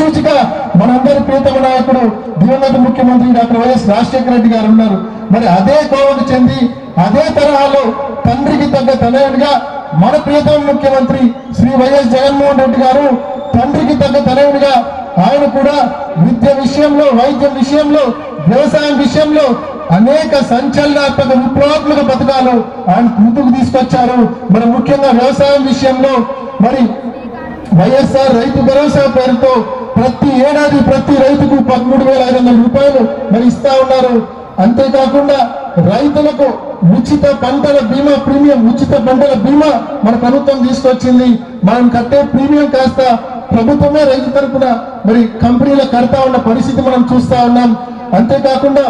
దిక్సూచిక మనందరి ప్రియతమ నాయకుడు దివంగత ముఖ్యమంత్రి డాక్టర్ వైఎస్ రాజశేఖర రెడ్డి గారు ఉన్నారు మరి అదే కోవకు చెంది అదే తరహాలో తండ్రికి తగ్గ తనయుడిగా మన ప్రియతమ ముఖ్యమంత్రి శ్రీ వైఎస్ జగన్మోహన్ రెడ్డి గారు తండ్రికి తగ్గ తనయుడిగా ఆయన కూడా విద్య విషయంలో వైద్యం విషయంలో వ్యవసాయం విషయంలో అనేక సంచలనాత్మక విప్లవాత్మక పథకాలు ఆయన ముందుకు తీసుకొచ్చారు మరి ముఖ్యంగా వ్యవసాయం విషయంలో మరి వైఎస్ఆర్ రైతు భరోసా పేరుతో ప్రతి ఏడాది ప్రతి రైతుకు పదమూడు వేల ఐదు వందల రూపాయలు మరి ఇస్తా ఉన్నారు అంతేకాకుండా రైతులకు ఉచిత పంటల బీమా ప్రీమియం ఉచిత పంటల బీమా మన ప్రభుత్వం తీసుకొచ్చింది మనం కట్టే ప్రీమియం కాస్త ప్రభుత్వమే రైతు తరపున మరి కంపెనీలకు కడతా ఉన్న పరిస్థితి మనం చూస్తా ఉన్నాం అంతేకాకుండా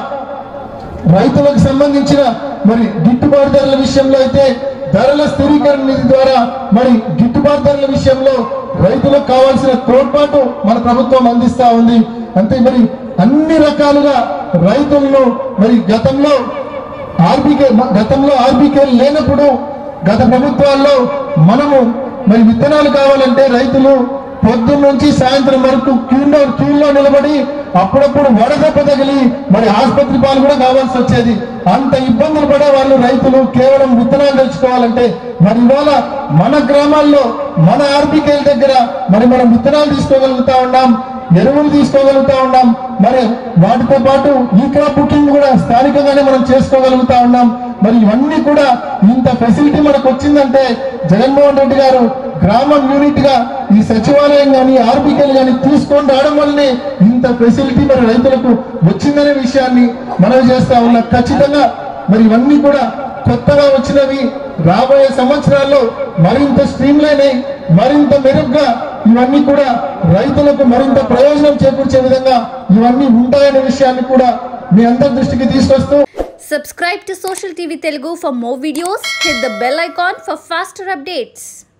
రైతులకు సంబంధించిన మరి గిట్టుబాటు ధరల విషయంలో అయితే ధరల స్థిరీకరణ నిధి ద్వారా మరి గిట్టుబాటు ధరల విషయంలో రైతులకు కావాల్సిన తోడ్పాటు మన ప్రభుత్వం అందిస్తా ఉంది అంతే మరి అన్ని రకాలుగా రైతులను మరి గతంలో ఆర్బీకే గతంలో ఆర్బీకే లేనప్పుడు గత ప్రభుత్వాల్లో మనము మరి విత్తనాలు కావాలంటే రైతులు పొద్దున్న నుంచి సాయంత్రం వరకు క్యూలో క్యూలో నిలబడి అప్పుడప్పుడు వడదెబ్బ తగిలి మరి ఆసుపత్రి పాలు కూడా కావాల్సి వచ్చేది అంత ఇబ్బందులు పడే వాళ్ళు రైతులు కేవలం విత్తనాలు తెచ్చుకోవాలంటే మరి ఇవాళ మన గ్రామాల్లో మన ఆర్బీకేల దగ్గర మరి మనం విత్తనాలు తీసుకోగలుగుతా ఉన్నాం ఎరువులు తీసుకోగలుగుతా ఉన్నాం మరి వాటితో పాటు ఈ క్రాప్ బుకింగ్ కూడా స్థానికంగానే మనం చేసుకోగలుగుతా ఉన్నాం మరి ఇవన్నీ కూడా ఇంత ఫెసిలిటీ మనకు వచ్చిందంటే జగన్మోహన్ రెడ్డి గారు గ్రామం యూనిట్ గా ఈ సచివాలయం కానీ ఆర్బికలు కానీ తీసుకొని రావడం వల్లనే ఇంత ఫెసిలిటీ మరి రైతులకు వచ్చిందనే విషయాన్ని మనం చేస్తా ఉన్నాం ఖచ్చితంగా మరి ఇవన్నీ కూడా కొత్తగా వచ్చినవి రాబోయే సంవత్సరాల్లో మరింత స్ట్రీమ్ లైన్ అయి మరింత మెరుగ్గా ఇవన్నీ కూడా రైతులకు మరింత ప్రయోజనం చేకూర్చే విధంగా ఇవన్నీ ఉంటాయనే విషయాన్ని కూడా మీ అందరి దృష్టికి తీసుకొస్తూ Subscribe to Social TV Telugu for more videos. Hit the bell icon for faster updates.